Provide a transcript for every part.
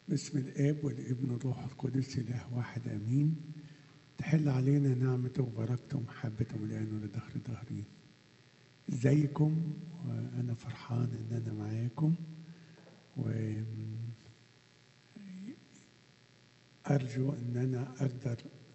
باسم الاب والابن والروح القدس اله واحد امين تحل علينا نعمته وبركته ومحبته من الان ولدهر دهرين ازيكم وانا فرحان ان انا معاكم و ارجو ان انا اقدر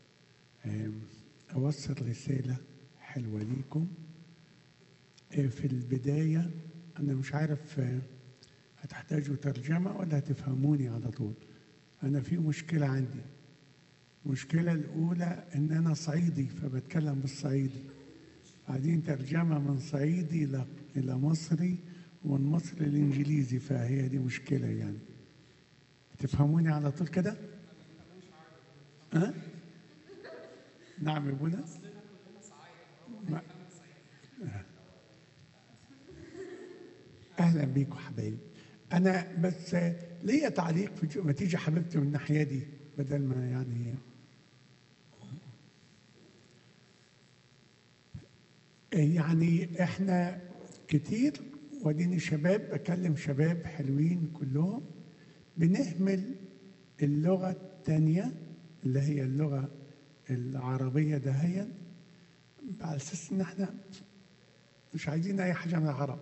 اوصل رساله حلوه ليكم في البدايه انا مش عارف هتحتاجوا ترجمه ولا هتفهموني على طول انا في مشكله عندي المشكله الاولى ان انا صعيدي فبتكلم بالصعيدي بعدين ترجمه من صعيدي الى الى مصري ومن مصري للانجليزي فهي دي مشكله يعني تفهموني على طول كده ها أه؟ نعم يا ابونا ما... اهلا بيكم حبايبي انا بس ليا تعليق في ما تيجي حبيبتي من الناحيه دي بدل ما يعني يعني احنا كتير وديني شباب بكلم شباب حلوين كلهم بنهمل اللغه الثانيه اللي هي اللغه العربيه دهيا على اساس ان احنا مش عايزين اي حاجه من العرب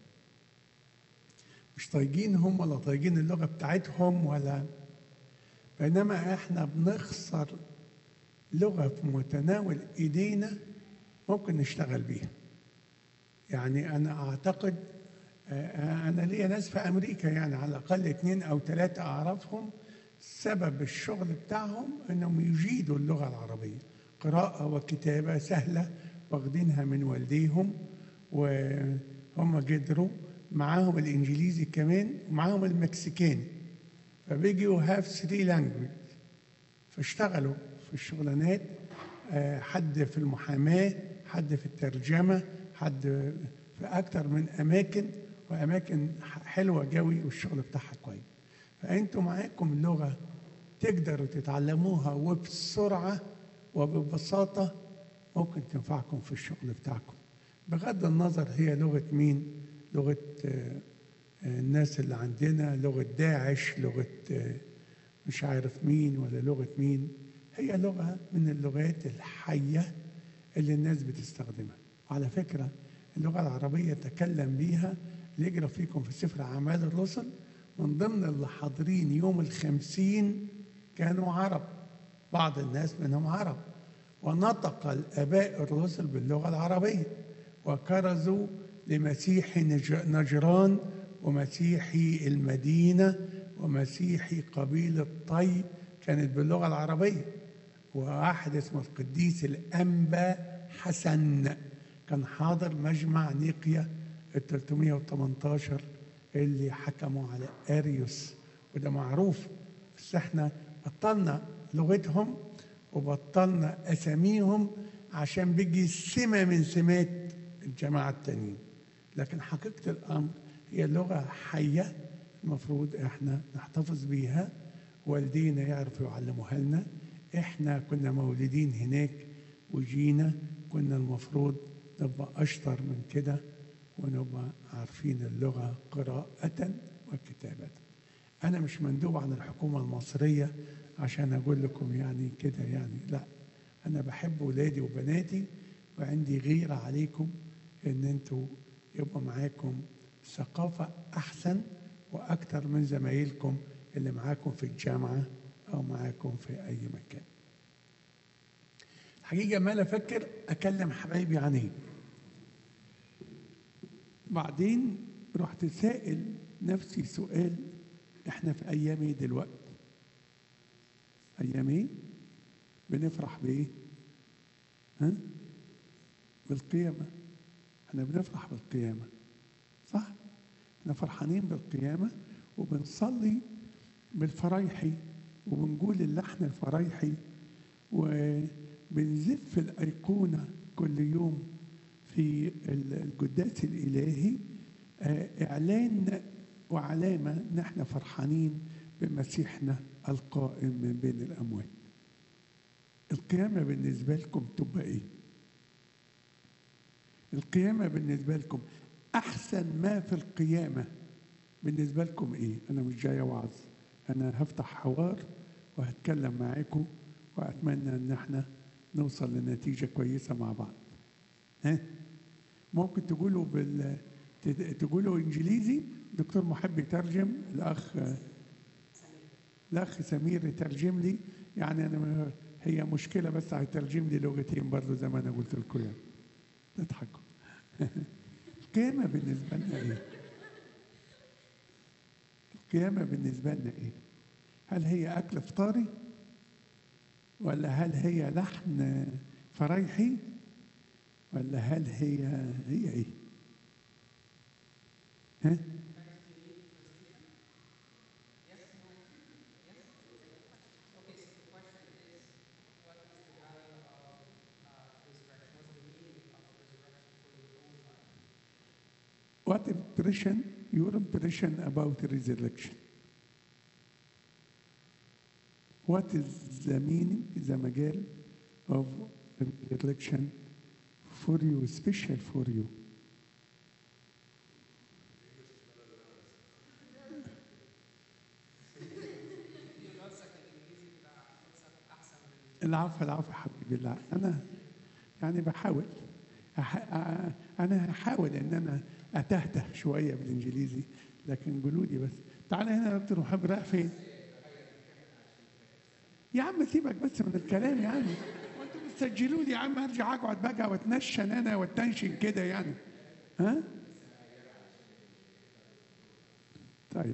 مش طايقينهم ولا طايقين اللغه بتاعتهم ولا بينما احنا بنخسر لغه في متناول ايدينا ممكن نشتغل بيها يعني انا اعتقد انا ليا ناس في امريكا يعني على الاقل اثنين او ثلاثه اعرفهم سبب الشغل بتاعهم انهم يجيدوا اللغه العربيه قراءه وكتابه سهله واخدينها من والديهم وهم قدروا معاهم الانجليزي كمان ومعاهم المكسيكاني فبيجوا هاف ثري لانجويج فاشتغلوا في الشغلانات حد في المحاماه حد في الترجمه حد في اكتر من اماكن واماكن حلوه قوي والشغل بتاعها كويس فانتوا معاكم لغه تقدروا تتعلموها وبسرعه وببساطه ممكن تنفعكم في الشغل بتاعكم بغض النظر هي لغه مين لغه الناس اللي عندنا لغه داعش لغه مش عارف مين ولا لغه مين هي لغه من اللغات الحيه اللي الناس بتستخدمها على فكره اللغه العربيه تكلم بيها اللي يقرا فيكم في سفر اعمال الرسل من ضمن اللي حاضرين يوم الخمسين كانوا عرب بعض الناس منهم عرب ونطق الاباء الرسل باللغه العربيه وكرزوا لمسيحي نجران ومسيحي المدينه ومسيحي قبيله طي كانت باللغه العربيه وواحد اسمه القديس الانبا حسن كان حاضر مجمع نيقيا ال 318 اللي حكموا على اريوس وده معروف بس احنا بطلنا لغتهم وبطلنا اساميهم عشان بيجي سمه من سمات الجماعه التانيين لكن حقيقه الامر هي لغه حيه المفروض احنا نحتفظ بيها والدينا يعرفوا يعلموها لنا احنا كنا مولودين هناك وجينا كنا المفروض نبقى اشطر من كده ونبقى عارفين اللغه قراءه وكتابه انا مش مندوب عن الحكومه المصريه عشان اقول لكم يعني كده يعني لا انا بحب ولادي وبناتي وعندي غيره عليكم ان انتوا يبقى معاكم ثقافه احسن واكتر من زمايلكم اللي معاكم في الجامعه او معاكم في اي مكان الحقيقه ما افكر اكلم حبايبي عن ايه بعدين رحت سائل نفسي سؤال احنا في ايام ايه دلوقتي ايام ايه بنفرح بايه ها بالقيامه احنا بنفرح بالقيامه صح احنا فرحانين بالقيامه وبنصلي بالفرايحي وبنقول اللحن الفرايحي وبنزف الايقونه كل يوم في القداس الالهي اعلان وعلامه ان احنا فرحانين بمسيحنا القائم من بين الاموات القيامه بالنسبه لكم تبقى ايه القيامه بالنسبه لكم احسن ما في القيامه بالنسبه لكم ايه انا مش جاي اوعظ انا هفتح حوار وهتكلم معاكم واتمنى ان احنا نوصل لنتيجه كويسه مع بعض ها ممكن تقولوا بال تد- تقولوا انجليزي دكتور محب يترجم الاخ الاخ سمير يترجم لي يعني انا م- هي مشكله بس هيترجم لي لغتين برضه زي ما انا قلت لكم يعني تضحكوا القيامه بالنسبه لنا ايه؟ القيامه بالنسبه لنا ايه؟ هل هي اكل فطاري؟ ولا هل هي لحن فرايحي؟ ولا هل هي هي ايه؟ ها؟ What impression, your impression about resurrection? What is the meaning, the مجال of resurrection for you, special for you? العفو العفو حبيبي لا انا يعني بحاول أح... أ- انا هحاول ان انا اتهته شويه بالانجليزي لكن قولوا لي بس تعالى هنا يا دكتور محمد رايح فين؟ يا عم سيبك بس من الكلام يعني وانتوا بتسجلوا لي يا عم ارجع اقعد بقى واتنشن انا واتنشن كده يعني ها؟ طيب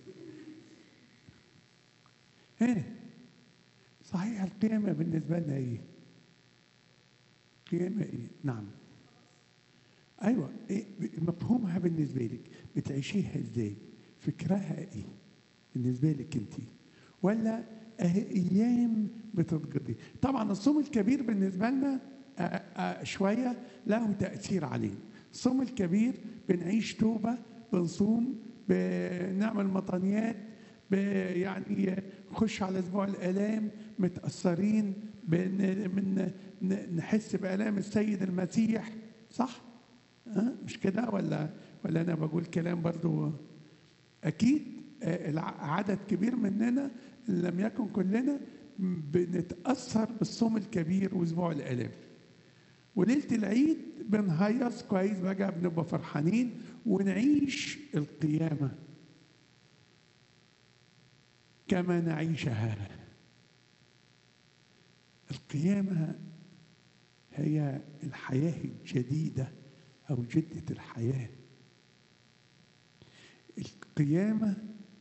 ايه صحيح القيامة بالنسبة لنا ايه؟ قيامة ايه؟ نعم ايوه إيه مفهومها بالنسبة لك بتعيشيها ازاي؟ فكرها ايه؟ بالنسبة لك انت ولا أه- ايام بتتقضي طبعا الصوم الكبير بالنسبة لنا آه، آه، شوية له تأثير علينا الصوم الكبير بنعيش توبة بنصوم بنعمل مطانيات ب- يعني نخش على اسبوع الالام متاثرين بن من ن- نحس بالام السيد المسيح صح؟ أه؟ مش كده ولا ولا انا بقول كلام برضو اكيد آه، الع- عدد كبير مننا إن لم يكن كلنا بنتاثر بالصوم الكبير واسبوع الالام وليله العيد بنهيص كويس بقى بنبقى فرحانين ونعيش القيامه كما نعيشها القيامه هي الحياه الجديده او جده الحياه القيامه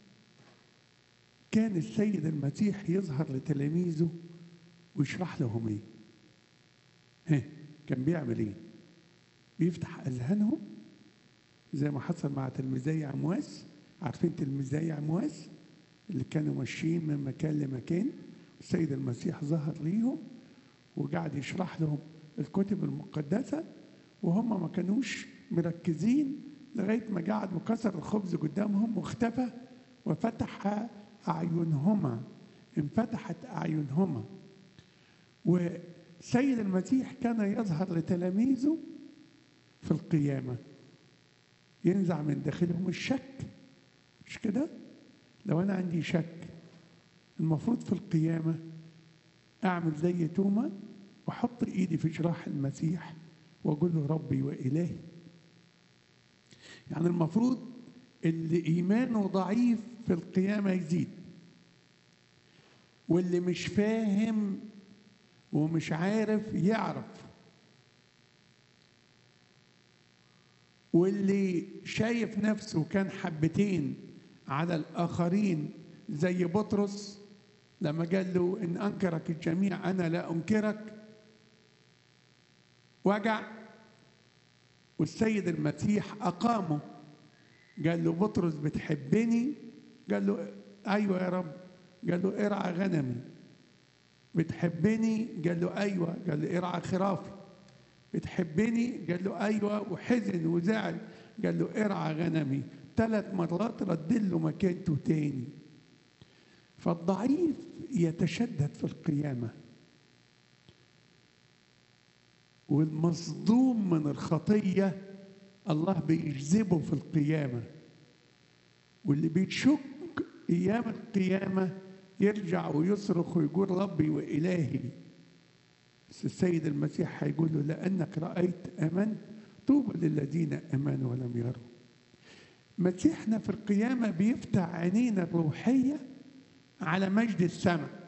كان السيد المسيح يظهر لتلاميذه ويشرح لهم ايه ها كان بيعمل ايه بيفتح اذهانهم زي ما حصل مع تلميذي عمواس عارفين تلميذي عمواس اللي كانوا ماشيين من مكان لمكان السيد المسيح ظهر ليهم وقعد يشرح لهم الكتب المقدسة وهم ما كانوش مركزين لغاية ما قعد وكسر الخبز قدامهم واختفى وفتح أعينهما انفتحت أعينهما وسيد المسيح كان يظهر لتلاميذه في القيامة ينزع من داخلهم الشك مش كده؟ لو أنا عندي شك المفروض في القيامة أعمل زي توما وأحط إيدي في جراح المسيح وأقول له ربي وإلهي يعني المفروض اللي إيمانه ضعيف في القيامة يزيد واللي مش فاهم ومش عارف يعرف واللي شايف نفسه كان حبتين على الآخرين زي بطرس لما قال له إن أنكرك الجميع أنا لا أنكرك وجع والسيد المسيح أقامه قال له بطرس بتحبني قال له أيوة يا رب قال له ارعى غنمي بتحبني قال له أيوة قال له ارعى خرافي بتحبني قال له أيوة وحزن وزعل قال له ارعى غنمي ثلاث مرات رد له مكانته تاني فالضعيف يتشدد في القيامة والمصدوم من الخطية الله بيجذبه في القيامة واللي بيشك ايام القيامه يرجع ويصرخ ويقول ربي والهي بس السيد المسيح هيقول له لانك رايت امنت طوبى للذين امنوا ولم يروا مسيحنا في القيامه بيفتح عينينا الروحيه على مجد السماء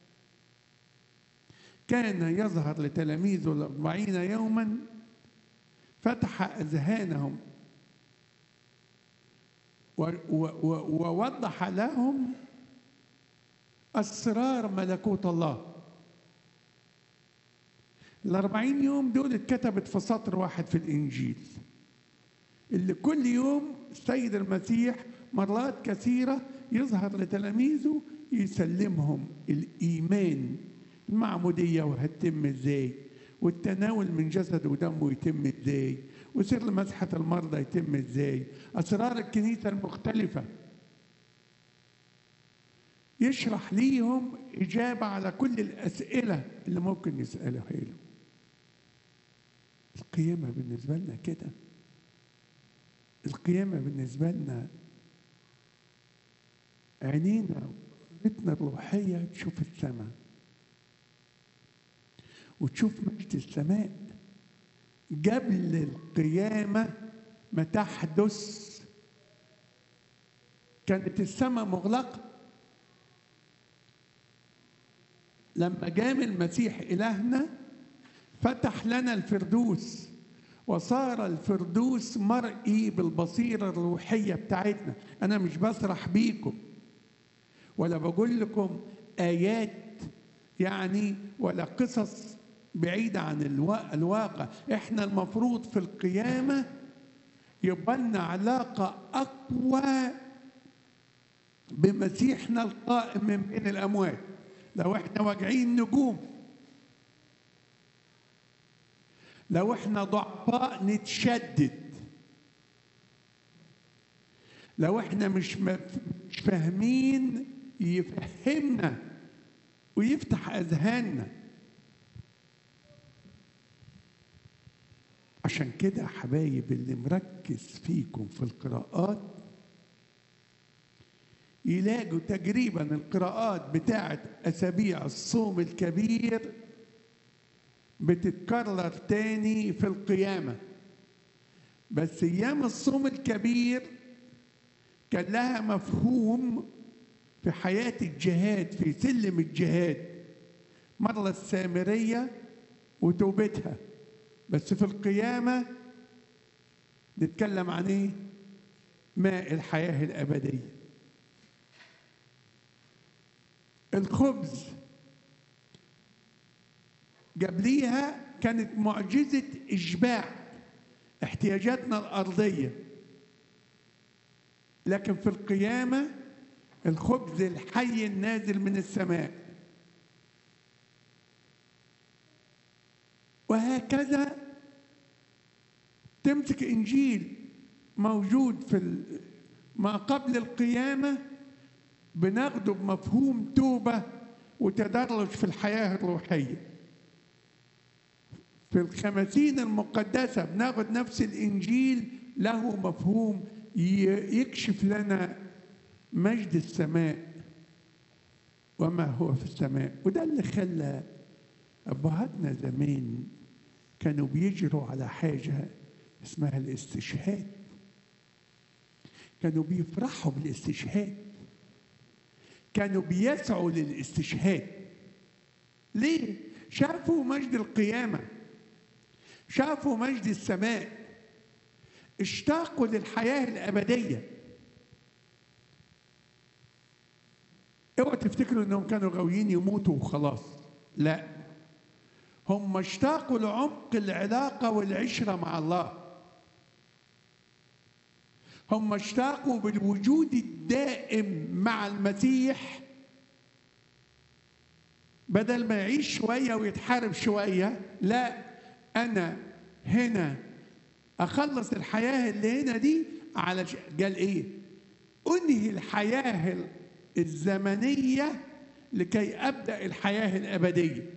كان يظهر لتلاميذه الأربعين يوما فتح أذهانهم و- و- و- ووضح لهم أسرار ملكوت الله الأربعين يوم دول اتكتبت في سطر واحد في الإنجيل اللي كل يوم السيد المسيح مرات كثيرة يظهر لتلاميذه يسلمهم الإيمان المعمودية وهتتم ازاي والتناول من جسده ودمه يتم ازاي وسر مسحة المرضى يتم ازاي أسرار الكنيسة المختلفة يشرح ليهم إجابة على كل الأسئلة اللي ممكن يسألها له القيامة بالنسبة لنا كده القيامة بالنسبة لنا عينينا بيتنا الروحية تشوف السماء وتشوف مجد السماء قبل القيامة ما تحدث كانت السماء مغلقة لما جام المسيح إلهنا فتح لنا الفردوس وصار الفردوس مرئي بالبصيرة الروحية بتاعتنا أنا مش بسرح بيكم ولا بقول لكم آيات يعني ولا قصص بعيدة عن الوا- الواقع احنا المفروض في القيامة يبقى لنا علاقة أقوى بمسيحنا القائم من بين الأموات لو احنا واجعين نجوم لو احنا ضعفاء نتشدد لو احنا مش م- مش فاهمين يفهمنا ويفتح اذهاننا عشان كده يا حبايب اللي مركز فيكم في القراءات يلاقوا تقريبا القراءات بتاعت اسابيع الصوم الكبير بتتكرر تاني في القيامه بس ايام الصوم الكبير كان لها مفهوم في حياه الجهاد في سلم الجهاد مرة السامرية وتوبتها بس في القيامة نتكلم عن ايه؟ ماء الحياة الأبدية الخبز قبليها كانت معجزة إشباع احتياجاتنا الأرضية لكن في القيامة الخبز الحي النازل من السماء وهكذا تمسك انجيل موجود في ال- ما قبل القيامه بناخده بمفهوم توبه وتدرج في الحياه الروحيه في الخمسين المقدسه بناخد نفس الانجيل له مفهوم ي- يكشف لنا مجد السماء وما هو في السماء وده اللي خلى أبهاتنا زمان كانوا بيجروا على حاجة اسمها الاستشهاد كانوا بيفرحوا بالاستشهاد كانوا بيسعوا للاستشهاد ليه؟ شافوا مجد القيامة شافوا مجد السماء اشتاقوا للحياة الأبدية اوعوا تفتكروا انهم كانوا غاويين يموتوا وخلاص لا هم اشتاقوا لعمق العلاقه والعشره مع الله هم اشتاقوا بالوجود الدائم مع المسيح بدل ما يعيش شويه ويتحارب شويه لا انا هنا اخلص الحياه اللي هنا دي على ش... قال ايه انهي الحياه ال- الزمنيه لكي ابدا الحياه الابديه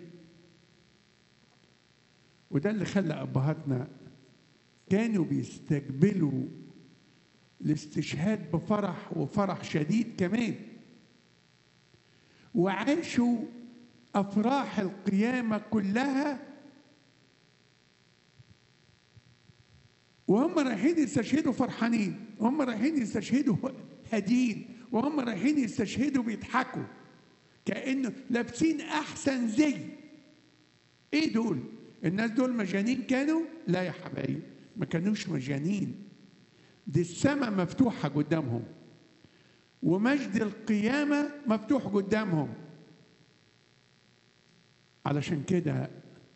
وده اللي خلى ابهاتنا كانوا بيستقبلوا الاستشهاد بفرح وفرح شديد كمان وعاشوا افراح القيامه كلها وهم رايحين يستشهدوا فرحانين وهم رايحين يستشهدوا هادين وهم رايحين يستشهدوا بيضحكوا كانه لابسين احسن زي ايه دول الناس دول مجانين كانوا لا يا حبايبي ما كانوش مجانين دي السماء مفتوحه قدامهم ومجد القيامه مفتوح قدامهم علشان كده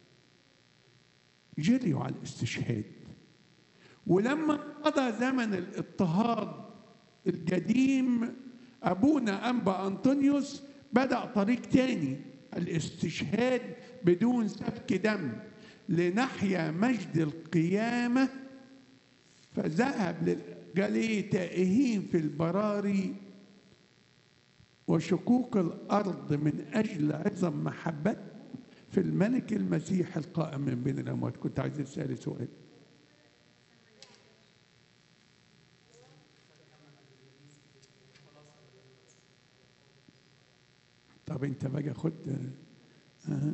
جريوا على الاستشهاد ولما قضى زمن الاضطهاد القديم ابونا انبا انطونيوس بدا طريق تاني الاستشهاد بدون سفك دم لنحيا مجد القيامه فذهب للجليه تائهين في البراري وشقوق الارض من اجل عظم محبته في الملك المسيح القائم من بين الاموات كنت عايز اسال سؤال طب انت بقى خد أه.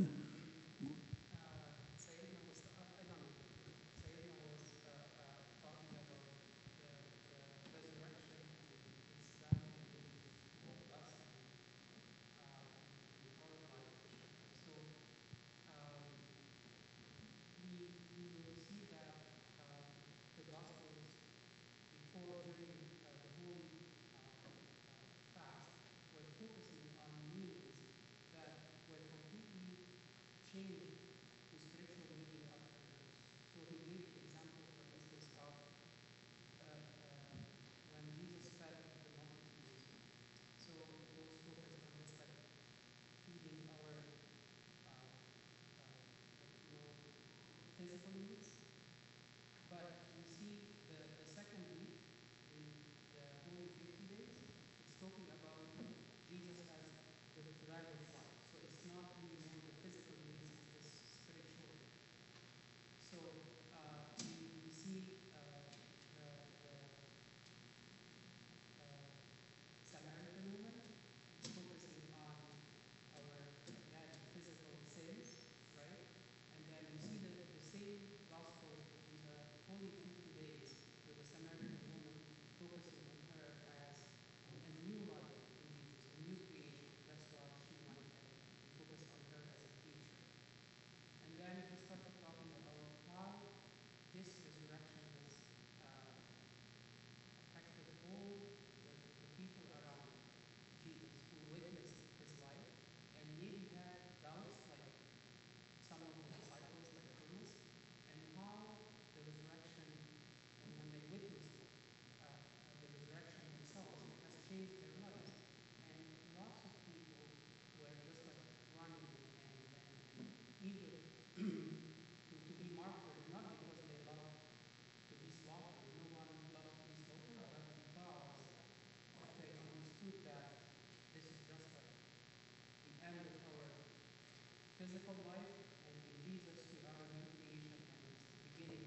physical life, and in Jesus we are a new creation and it's the beginning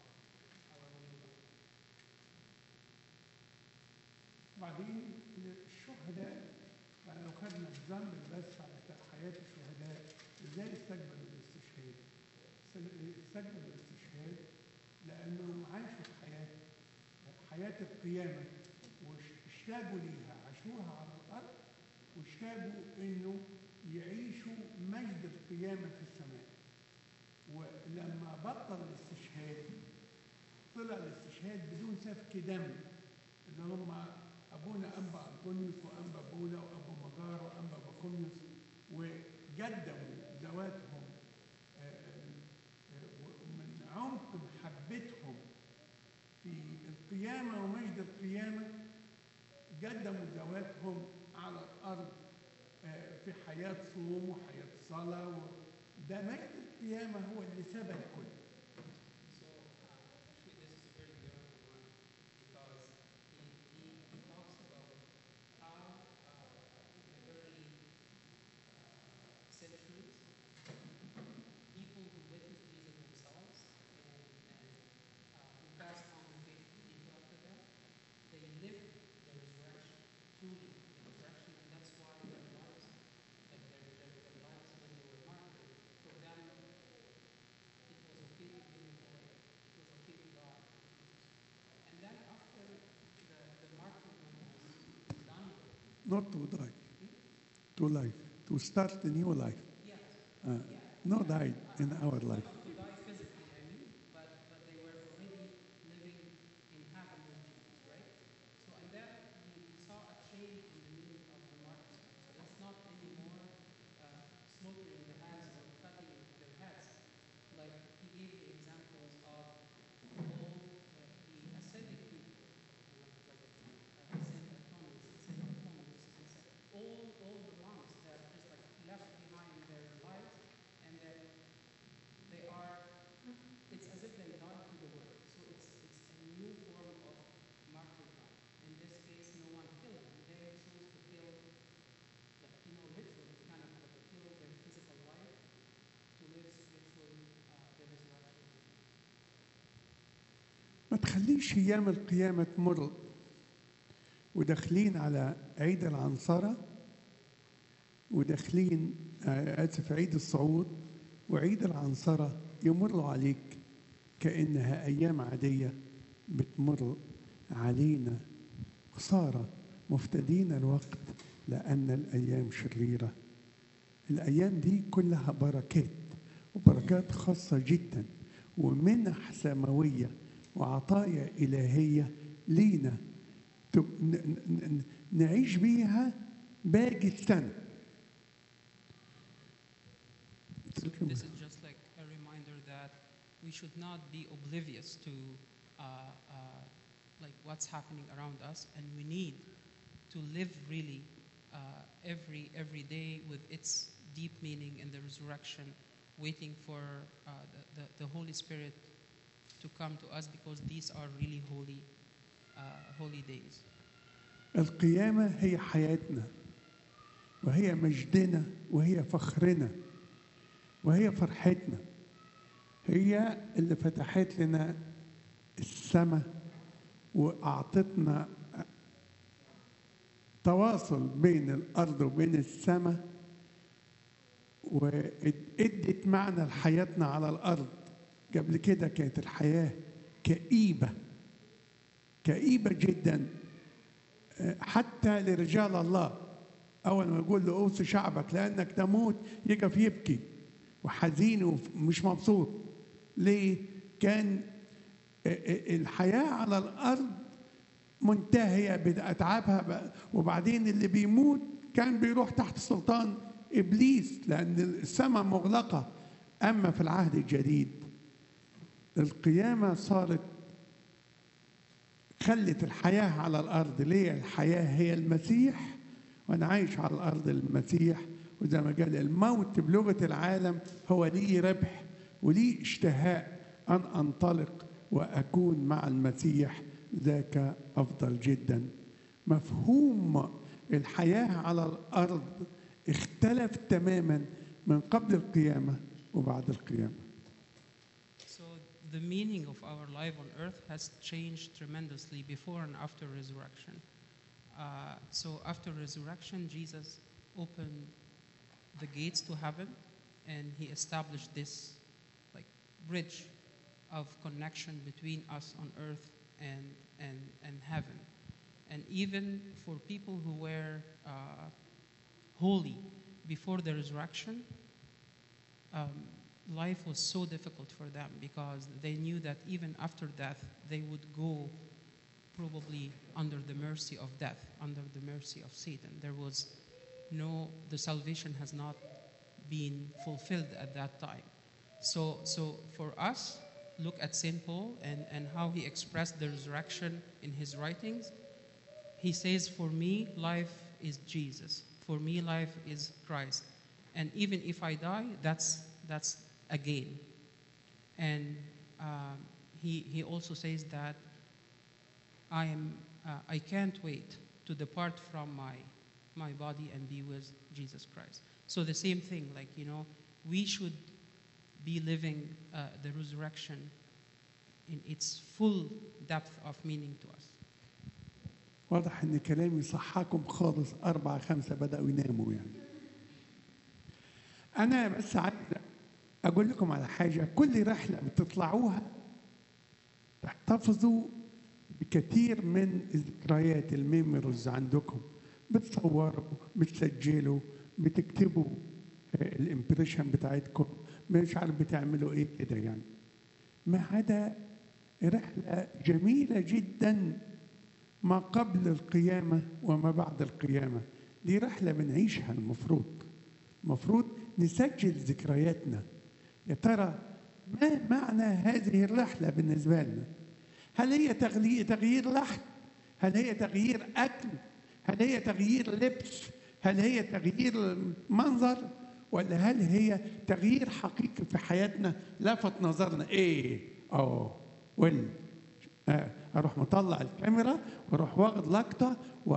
of our new life. وبعدين الشهداء يعني لو خدنا الذنب بس على حياة الشهداء ازاي استقبلوا الاستشهاد؟ استقبلوا الاستشهاد لأنهم عاشوا حياة حياة القيامة واشتاقوا ليها عاشوها على الأرض واشتاقوا إنه يعيشوا مجد القيامة في السماء ولما بطل الاستشهاد طلع الاستشهاد بدون سفك دم اللي هم ابونا انبا انطونيوس وانبا بولا وابو مجار وانبا بكونيوس وقدموا ذواتهم من عمق محبتهم في القيامه ومجد القيامه قدموا ذواتهم على الارض في حياه صوم وحياه صلاه ده مجد القيامه هو اللي سبب الكل So uh, actually this is a very beautiful one because he, he, he talks about how uh, in the early uh, centuries people who witnessed Jesus themselves and, and uh, who passed on the faith to people after that, they not to die, to life, to start a new life. Yes. Uh, no died in our life. Not to die physically, I mean, but, but they were already living in heaven with Jesus, right? So, and that we we saw a change in the meaning of the martyrs. So it's not anymore uh, slaughtering the heads or cutting their heads. Like he gave the examples of all uh, the ascetic people, like, like uh, Saint Antoninus, Saint Antoninus, and Saint- all, all the monks that just like left behind their lives and that they are it's as if they died to the world. So it's it's a new form of martyrdom. In this case, no one killed them. They chose to kill, like you know, literally kind of like kill their physical life to live spiritually uh, the resurrection. ما تخليش ايام القيامه تمر وداخلين على عيد العنصره وداخلين آه، اسف عيد الصعود وعيد العنصره يمروا عليك كانها ايام عاديه بتمر علينا خساره مفتدين الوقت لان الايام شريره الايام دي كلها بركات وبركات خاصه جدا ومنح سماويه وعطايا الهيه لينا تب- ن- ن- ن- نعيش بيها باقي السنه So this is just like a reminder that we should not be oblivious to uh, uh, like what's happening around us, and we need to live really uh, every every day with its deep meaning in the resurrection, waiting for uh, the, the, the Holy Spirit to come to us because these are really holy uh, holy days. القيامة هي حياتنا وهي مجدنا وهي فخرنا وهي فرحتنا هي اللي فتحت لنا السماء وأعطتنا تواصل بين الأرض وبين السماء وادت معنى لحياتنا على الأرض قبل كده كانت الحياة كئيبة كئيبة جداً حتى لرجال الله أول ما يقول له أوصي شعبك لأنك تموت يقف يبكي وحزين ومش مبسوط ليه؟ كان الحياة على الأرض منتهية بأتعابها بقى. وبعدين اللي بيموت كان بيروح تحت سلطان إبليس لأن السماء مغلقة أما في العهد الجديد القيامة صارت خلت الحياة على الأرض ليه الحياة هي المسيح وأنا عايش على الأرض المسيح وزي ما قال الموت بلغة العالم هو لي ربح ولي اشتهاء أن أنطلق وأكون مع المسيح ذاك أفضل جدا مفهوم الحياة على الأرض اختلف تماما من قبل القيامة وبعد القيامة So the meaning of our life on earth has changed tremendously before and after resurrection. Uh, so after resurrection, Jesus opened the gates to heaven, and he established this like bridge of connection between us on earth and and and heaven. And even for people who were uh, holy before the resurrection, um, life was so difficult for them because they knew that even after death, they would go probably under the mercy of death, under the mercy of Satan. There was no, the salvation has not been fulfilled at that time. So, so for us, look at St. Paul and, and how he expressed the resurrection in his writings. He says, For me, life is Jesus. For me, life is Christ. And even if I die, that's, that's a gain. And um, he, he also says that I, am, uh, I can't wait to depart from my, my body and be with Jesus Christ. So the same thing, like, you know, we should be living uh, the resurrection in its full depth of meaning to us. واضح ان كلامي صحاكم خالص أربعة خمسة بدأوا يناموا يعني أنا بس عايز أقول لكم على حاجة كل رحلة بتطلعوها تحتفظوا بكثير من الذكريات الميموريز عندكم بتصوروا بتسجلوا بتكتبوا آه، الامبريشن بتاعتكم مش عارف بتعملوا ايه كده يعني ما عدا رحلة جميلة جدا ما قبل القيامة وما بعد القيامة دي رحلة بنعيشها المفروض المفروض نسجل ذكرياتنا يا ترى ما معنى هذه الرحلة بالنسبة لنا هل هي تغلي- تغيير لحن هل هي تغيير أكل هل هي تغيير لبس هل هي تغيير منظر ولا هل هي تغيير حقيقي في حياتنا لفت نظرنا ايه اه وال آه، اروح مطلع الكاميرا واروح واخد لقطه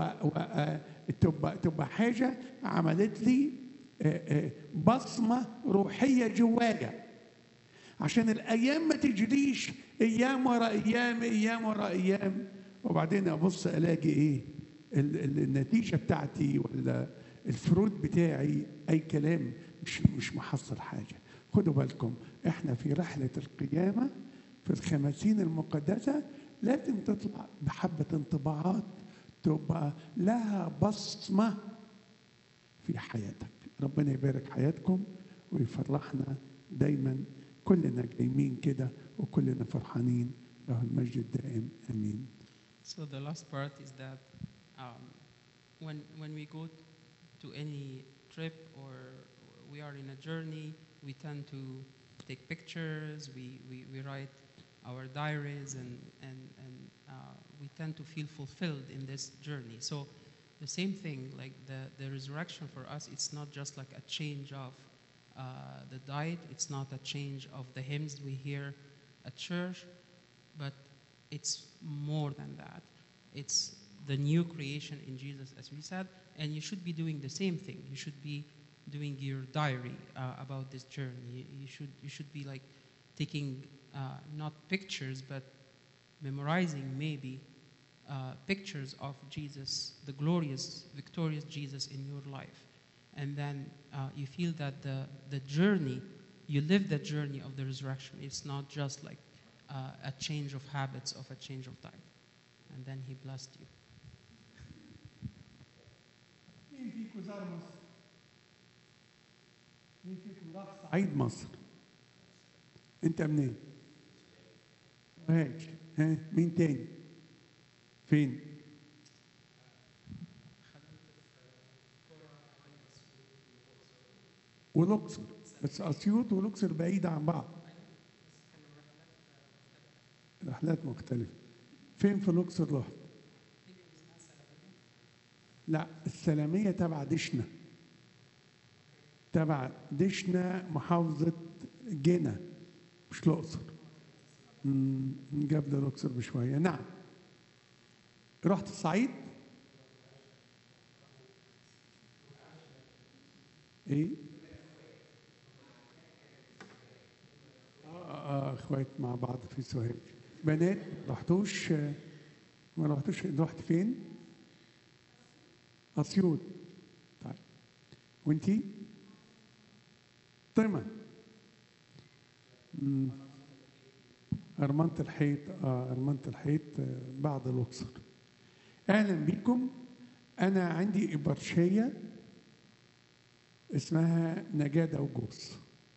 وتبقى تبقى حاجه عملت لي آه، آه، بصمه روحيه جوايا عشان الايام ما تجريش ايام ورا ايام ايام ورا ايام وبعدين ابص الاقي ايه ال- ال- النتيجه بتاعتي ولا الفروت بتاعي اي كلام مش مش محصل حاجه خدوا بالكم احنا في رحله القيامه في الخمسين المقدسه لازم تطلع بحبه انطباعات تبقى لها بصمه في حياتك ربنا يبارك حياتكم ويفرحنا دايما كلنا جايين كده وكلنا فرحانين له المجد الدائم امين So the last part is that um, when when we go to any trip or we are in a journey, we tend to take pictures. We we, we write our diaries and and and uh, we tend to feel fulfilled in this journey. So the same thing, like the the resurrection for us, it's not just like a change of uh, the diet. It's not a change of the hymns we hear at church, but it's more than that. It's the new creation in Jesus, as we said, and you should be doing the same thing. You should be doing your diary uh, about this journey. You, you should you should be like taking uh, not pictures, but memorizing maybe uh, pictures of Jesus, the glorious, victorious Jesus in your life, and then uh, you feel that the the journey, you live the journey of the resurrection. It's not just like uh, a change of habits, of a change of diet. And then he blessed you. مين فيكم زار مصر؟ مين فيكم راح صعيد مصر؟ انت منين؟ سوهاج ها مين تاني؟ فين؟ والأقصر بس أسيوط والأقصر بعيدة عن بعض رحلات مختلفة فين في الأقصر رحت؟ لا السلامية تبع دشنا تبع دشنا محافظة جنة مش الأقصر مم، قبل الأقصر بشوية نعم رحت الصعيد ايه اه اه اخوات مع بعض في سوهاج بنات ما رحتوش آه، ما رحتوش رحت فين؟ اسيوط طيب وانتي؟ طمع مم. أرمنة الحيط اه أرمنة الحيط آه، بعد الأقصر أهلا بكم أنا عندي إبرشية اسمها نجادة وجوز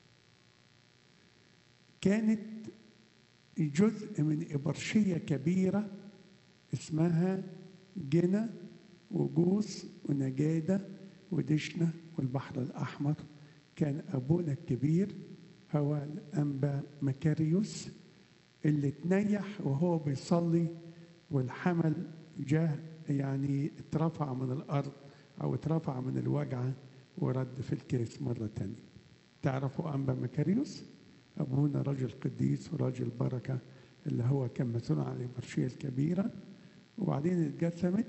كانت جزء من إبرشية كبيرة اسمها جنة وجوز ونجادة ودشنة والبحر الأحمر كان أبونا الكبير هو الأنبا مكاريوس اللي تنيح وهو بيصلي والحمل جاه يعني اترفع من الأرض أو اترفع من الوجعة ورد في الكيس مرة تانية تعرفوا أنبا مكاريوس أبونا رجل قديس وراجل بركة اللي هو كان مسؤول عن الإبرشية الكبيرة وبعدين اتقسمت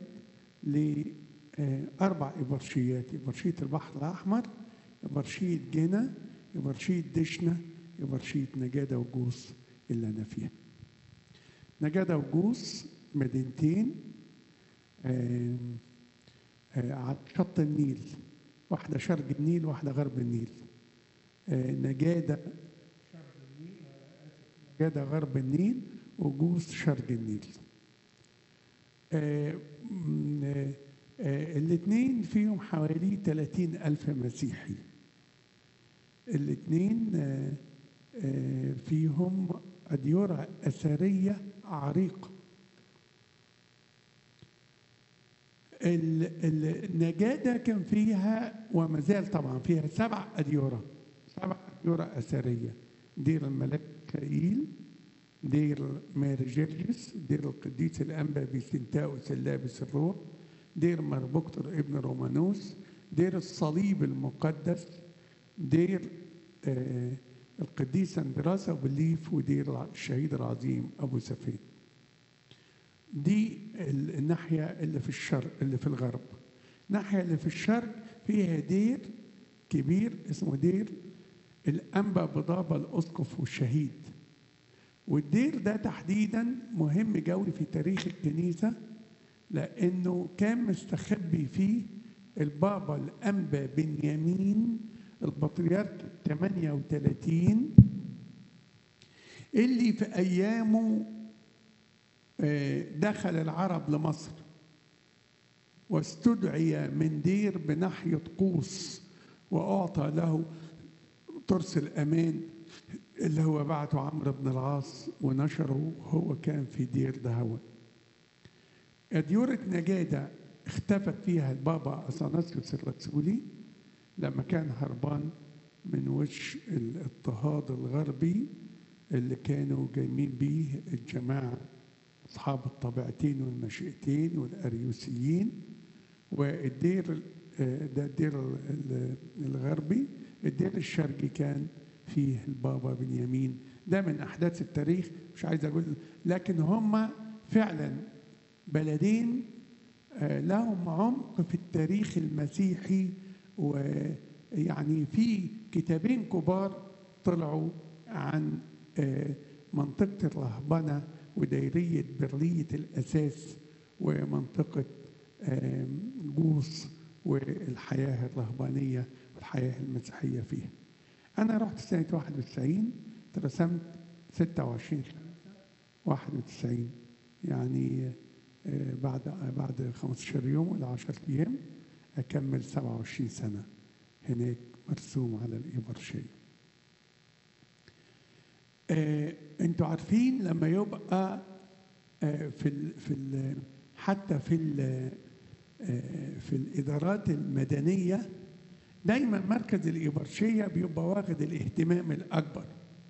لأربع إبرشيات إبرشية البحر الأحمر إبرشية جنة إبرشية دشنة إبرشية نجادة وجوس اللي أنا فيها نجادة وجوس مدينتين آم، آه، على شط النيل واحدة شرق النيل واحدة غرب النيل آه، نجادة شرق النيل نجادة غرب النيل وجوز شرق النيل آه، م- آه، الاثنين فيهم حوالي 30 ألف مسيحي الاثنين آه، آه، فيهم أديرة أثرية عريقة ال- ال- النجادة كان فيها وما زال طبعا فيها سبع أديرة سبع أديرة أثرية دير الملاك كايل دير ماري جرجس دير القديس الأنبا بيسنتاوس اللابس الروح دير مربكتر ابن رومانوس دير الصليب المقدس دير آه القديس اندراسا وبليف ودير الشهيد العظيم أبو سفين دي ال- الناحية اللي في الشرق اللي في الغرب الناحية اللي في الشرق فيها دير كبير اسمه دير الأنبا بضابة الأسقف والشهيد والدير ده تحديدا مهم جوي في تاريخ الكنيسة لأنه كان مستخبي فيه البابا الأنبا بنيامين البطريرك 38 اللي في أيامه آه، دخل العرب لمصر واستدعي من دير بناحية قوس وأعطى له ترس الأمان اللي هو بعته عمرو بن العاص ونشره هو كان في دير دهوت أديورة نجادة اختفت فيها البابا أثناسيوس الرسولي لما كان هربان من وش الاضطهاد الغربي اللي كانوا جايين بيه الجماعة أصحاب الطبيعتين والمشيئتين والأريوسيين والدير آه، ده الدير ال- ال- الغربي الدير الشرقي كان فيه البابا بنيامين ده من أحداث التاريخ مش عايز أقول لكن هم فعلا بلدين آه، لهم عمق في التاريخ المسيحي ويعني في كتابين كبار طلعوا عن آه، منطقة الرهبنة ودايرية برلية الأساس ومنطقة آم، جوص والحياة الرهبانية والحياة المسيحية فيها أنا رحت سنة 91 ترسمت 26 91 يعني آه، بعد بعد 15 يوم ولا 10 أيام أكمل 27 سنة هناك مرسوم على الإبرشية آه، انتوا عارفين لما يبقى آه، في ال في ال حتى في ال آه، في الادارات المدنيه دايما مركز الإبرشية بيبقى واخد الاهتمام الأكبر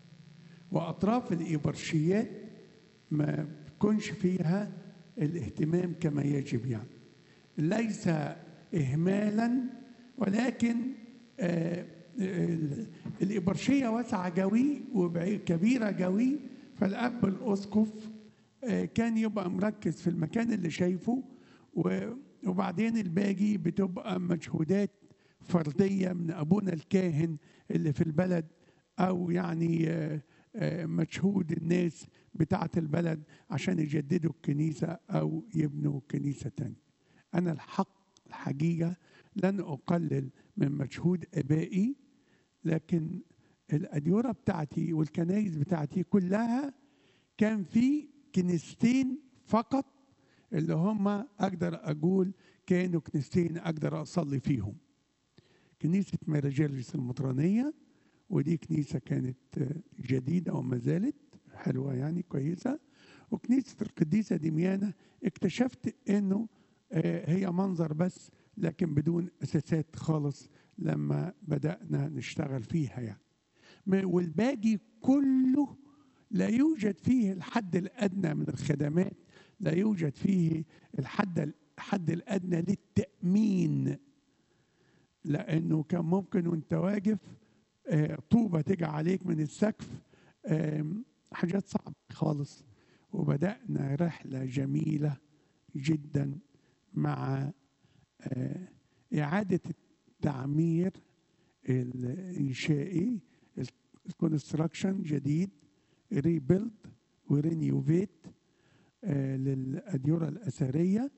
وأطراف الإبرشيات ما بتكونش فيها الاهتمام كما يجب يعني ليس إهمالا ولكن آه، ال- الإبرشية واسعة جوي وكبيرة جوي فالأب الأسقف آه، كان يبقى مركز في المكان اللي شايفه و- وبعدين الباقي بتبقى مجهودات فردية من أبونا الكاهن اللي في البلد أو يعني آه، آه، مجهود الناس بتاعة البلد عشان يجددوا الكنيسة أو يبنوا كنيسة تانية أنا الحق الحقيقة لن أقلل من مجهود آبائي لكن الأديرة بتاعتي والكنايس بتاعتي كلها كان في كنيستين فقط اللي هم أقدر أقول كانوا كنيستين أقدر أصلي فيهم كنيسة ماراجيلس المطرانية ودي كنيسة كانت آه، جديدة وما زالت حلوة يعني كويسة وكنيسة القديسة دميانة اكتشفت انه آه، هي منظر بس لكن بدون اساسات خالص لما بدأنا نشتغل فيها يعني م- والباقي كله لا يوجد فيه الحد الأدنى من الخدمات لا يوجد فيه الحد الحد الأدنى للتأمين لأنه كان ممكن وانت واقف آه، طوبة تيجي عليك من السقف آم، حاجات صعبة خالص وبدأنا رحلة جميلة جدا مع آه، إعادة التعمير الإنشائي الكونستراكشن جديد ريبيلد ورينيوفيت للأديرة الأثرية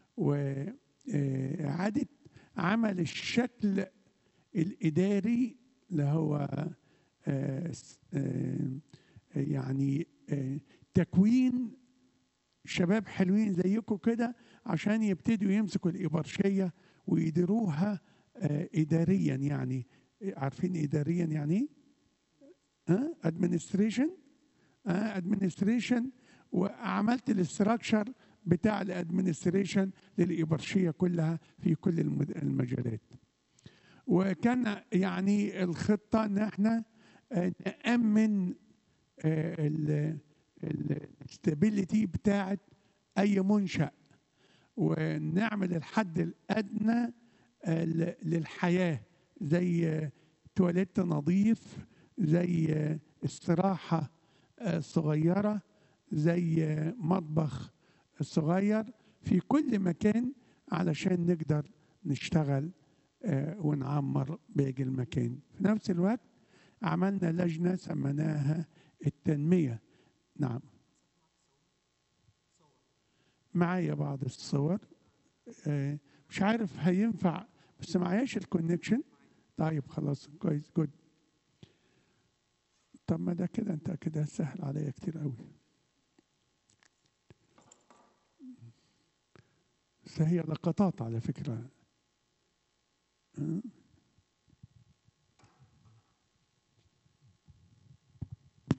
وإعادة عمل الشكل الإداري اللي هو آه، س- آه، يعني آه، تكوين شباب حلوين زيكم كده عشان يبتدوا يمسكوا الإبرشية ويديروها آه، إداريا يعني عارفين إداريا يعني إيه؟ ها ادمنستريشن ادمنستريشن وعملت الاستراكشر بتاع الادمنستريشن للإبرشية كلها في كل المد- المجالات وكان يعني الخطة ان احنا آه، نأمن الاستابيليتي بتاعت اي منشأ ونعمل الحد الادنى آه، ل- للحياه زي آه، تواليت نظيف زي آه، استراحه آه، صغيره زي آه، مطبخ صغير في كل مكان علشان نقدر نشتغل آه، ونعمر باقي المكان في نفس الوقت عملنا لجنه سميناها التنميه نعم معايا بعض الصور آه، مش عارف هينفع بس معياش الكونكشن طيب خلاص كويس جود طب ما ده كده انت كده سهل عليا كتير قوي بس هي لقطات على فكرة آه،